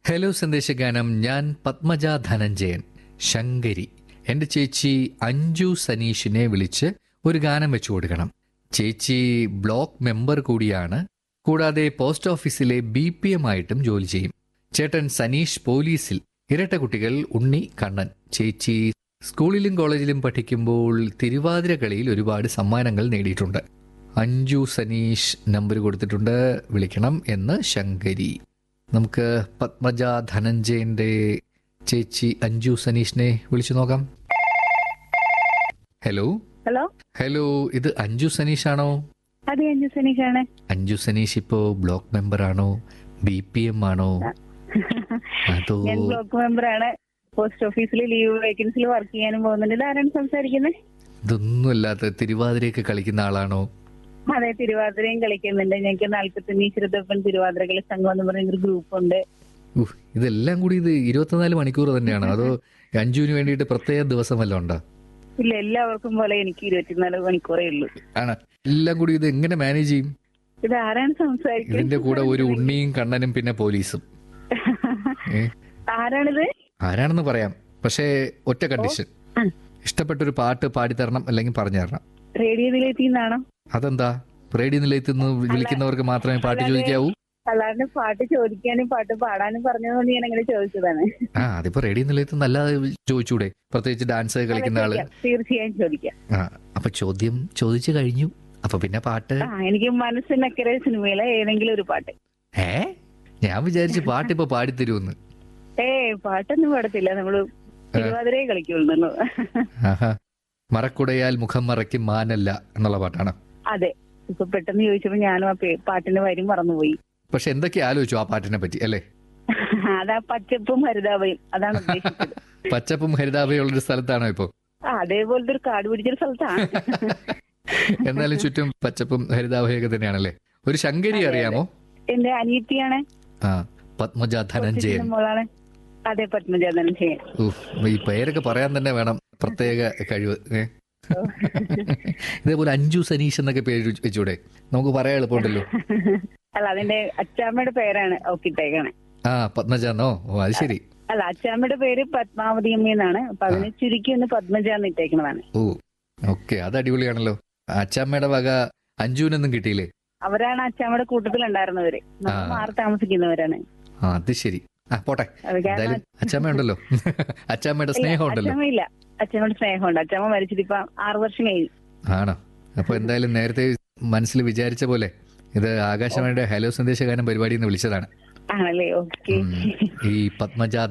Hello സന്ദേശഗാനം ഞാൻ പത്മജ ധനഞ്ജയൻ ശങ്കരി എന്റെ ചേച്ചി അഞ്ജു സനീഷിനെ വിളിച്ച് ഒരു ഗാനം വെച്ചു കൊടുക്കണം ചേച്ചി ബ്ലോക്ക് മെമ്പർ കൂടിയാണ് കൂടാതെ പോസ്റ്റ് ഓഫീസിലെ ബി പി എം ആയിട്ടും ജോലി ചെയ്യും ചേട്ടൻ സനീഷ് പോലീസിൽ ഇരട്ട കുട്ടികൾ ഉണ്ണി കണ്ണൻ ചേച്ചി സ്കൂളിലും കോളേജിലും പഠിക്കുമ്പോൾ തിരുവാതിര കളിയിൽ ഒരുപാട് സമ്മാനങ്ങൾ നേടിയിട്ടുണ്ട് അഞ്ജു സനീഷ് നമ്പർ കൊടുത്തിട്ടുണ്ട് വിളിക്കണം എന്ന് ശങ്കരി നമുക്ക് പത്മജ ധനഞ്ജയന്റെ ചേച്ചി അഞ്ജു സനീഷിനെ വിളിച്ചു നോക്കാം ഹലോ ഹലോ ഹലോ ഇത് അഞ്ജു സനീഷ് ആണോ അതെ അഞ്ജു സനീഷാണ് അഞ്ജു സനീഷ് ഇപ്പോ ബ്ലോക്ക് മെമ്പർ ആണോ ബി പി എം ആണോ അതോ ഞാൻ ബ്ലോക്ക് മെമ്പറാണ് പോസ്റ്റ് ഓഫീസിൽ ലീവ് വേക്കൻസിൽ വർക്ക് ചെയ്യാനും പോകുന്നുണ്ട് ഇതാരാണ് സംസാരിക്കുന്നത് ഇതൊന്നുമല്ലാത്ത തിരുവാതിരയൊക്കെ കളിക്കുന്ന ആളാണോ അതെ തിരുവാതിരയും കളിക്കുന്നുണ്ട് ഞങ്ങൾക്ക് നാൽപ്പത്തഞ്ച് ചെറുതപ്പൻ തിരുവാതിര കളി സംഘം എന്ന് പറയുന്ന ഒരു ഗ്രൂപ്പ് ഉണ്ട് ഉഹ്, ഇതെല്ലാം കൂടി ഇത് ഇരുപത്തിനാല് മണിക്കൂർ തന്നെയാണ് അതോ അഞ്ജുവിന് വേണ്ടിയിട്ട് പ്രത്യേക ദിവസം വല്ലതും ഉണ്ടോ ഇല്ല എല്ലാവർക്കും പോലെ എനിക്ക് ഇരുപത്തിനാല് മണിക്കൂറേ ഉള്ളൂ ആണ് എല്ലാം കൂടി ഇത് എങ്ങനെ മാനേജ് ചെയ്യും ഇത് ആരാണ് സംസാരിക്കുന്നത് ഇതിന്റെ കൂടെ ഒരു ഉണ്ണിയും കണ്ണനും പിന്നെ പോലീസും ഏ ആരാണിത് ആരാണെന്ന് പറയാം പക്ഷേ ഒറ്റ കണ്ടീഷൻ ഉം. ഇഷ്ടപ്പെട്ടൊരു പാട്ട് പാടിത്തരണം അല്ലെങ്കിൽ പറഞ്ഞു തരണം റേഡിയോ നിലയത്തിൽ നിന്നാണോ അതെന്താ റേഡിയോ നിലയത്തിൽ നിന്ന് വിളിക്കുന്നവർക്ക് മാത്രമേ പാട്ട് അല്ലാതെ- ചോദിക്കാവൂ അല്ലാണ്ട് പാട്ട് ചോദിക്കാനും പാട്ട് പാടാനും പറഞ്ഞതുകൊണ്ട് ഞാൻ അങ്ങനെ ചോദിച്ചതാണ് ആ അതിപ്പോ റേഡിയോ നിലയത്തിൽ നിന്ന് അല്ലാതെ ചോദിച്ചൂടെ പ്രത്യേകിച്ച് ഡാൻസ് കളിക്കുന്ന ആള് ചോദിക്കാം. തീർച്ചയായും ചോദിക്കാം ആ അപ്പൊ ചോദ്യം ചോദിച്ചു കഴിഞ്ഞു അപ്പൊ പിന്നെ പാട്ട് ആ എനിക്ക് മനസ്സിനക്കരെ സിനിമയിലെ ഏതെങ്കിലും ഒരു പാട്ട് ഏ ഞാൻ വിചാരിച്ചു പാട്ട് ഇപ്പൊ പാടിത്തരുമെന്ന് ഏ പാട്ടൊന്നും പാടത്തില്ല നമ്മള് തിരുവാതിരയെ കളിക്കുള്ളൂ ആഹാ മറക്കുടയാൽ മുഖം മറയ്ക്കും മാനല്ല എന്നുള്ള പാട്ടാണ് അതെ ഇപ്പൊ പെട്ടെന്ന് ചോദിച്ചപ്പോ ഞാനും ആ പേ- പാട്ടിന്റെ വരി മറന്നുപോയി പക്ഷെ എന്തൊക്കെ ആലോചിച്ചു ആ പാട്ടിനെ പറ്റി അല്ലേ അതാ പച്ചപ്പും ഹരിതാപയും അതാണ് ഉദ്ദേശിച്ചത് പച്ചപ്പും ഹരിതാഭയുള്ളൊരു സ്ഥലത്താണോ ഇപ്പോ ആ അതേപോലത്തെ ഒരു കാട് പിടിച്ചൊരു സ്ഥലത്താണ് എന്നാലും ചുറ്റും പച്ചപ്പും ഹരിതാഭയൊക്കെ തന്നെയാണല്ലേ ഒരു ശങ്കരി അറിയാമോ എന്റെ അനിയത്തിയാണ് ആ പത്മജ ധനഞ്ജയൻ മോളാണ് അതെ പത്മജാതനം ചെയ്യാൻ ഊഹ്, ഈ പേരൊക്കെ പറയാൻ തന്നെ വേണം പ്രത്യേക കഴിവ് ഏ? ഇതേപോലെ അഞ്ജു സനീഷ് എന്നൊക്കെ പേര് വെച്ച് വെച്ചൂടെ നമുക്ക് പറയാൻ എളുപ്പമുണ്ടല്ലോ അല്ല അതിന്റെ അച്ചാമ്മയുടെ പേരാണ് ഓക്കിട്ടേക്കണേ ആ പത്മജ എന്നോ ഓ അത് ശരി അല്ല അച്ചാമ്മയുടെ പേര് പത്മാവതി അമ്മ എന്നാണ് അപ്പൊ അതിന് ചുരുക്കി ഒന്ന് പത്മജ എന്ന് ഇട്ടേക്കണതാണ് ഓ ഓക്കെ അത് അടിപൊളിയാണല്ലോ അച്ചാമ്മയുടെ വക അഞ്ജുവിനൊന്നും കിട്ടിയില്ലേ അവരാണ് അച്ചാമ്മയുടെ കൂട്ടത്തിലുണ്ടായിരുന്നവര് നമ്മൾ ആ. മാറി താമസിക്കുന്നവരാണ് ആ അത് ശരി ആ പോട്ടെ അത് കാരണം എന്തായാലും അച്ചാമ്മ ഉണ്ടല്ലോ അച്ചാമ്മയുടെ സ്നേഹം ഉണ്ടല്ലോ അച്ഛമ്മ ഇല്ല അച്ഛനോട് സ്നേഹമുണ്ട് അച്ഛമ്മ മരിച്ചിട്ട് ഇപ്പൊ ആറു വർഷം കഴിഞ്ഞു ആണോ അപ്പൊ എന്തായാലും നേരത്തെ മനസ്സിൽ വിചാരിച്ച പോലെ ഇത് ആകാശവാണിയുടെ ഹലോ സന്ദേശഗാനം പരിപാടി എന്ന് വിളിച്ചതാണ് ആണല്ലേ ഓക്കെ ഉം. ഈ പത്മജ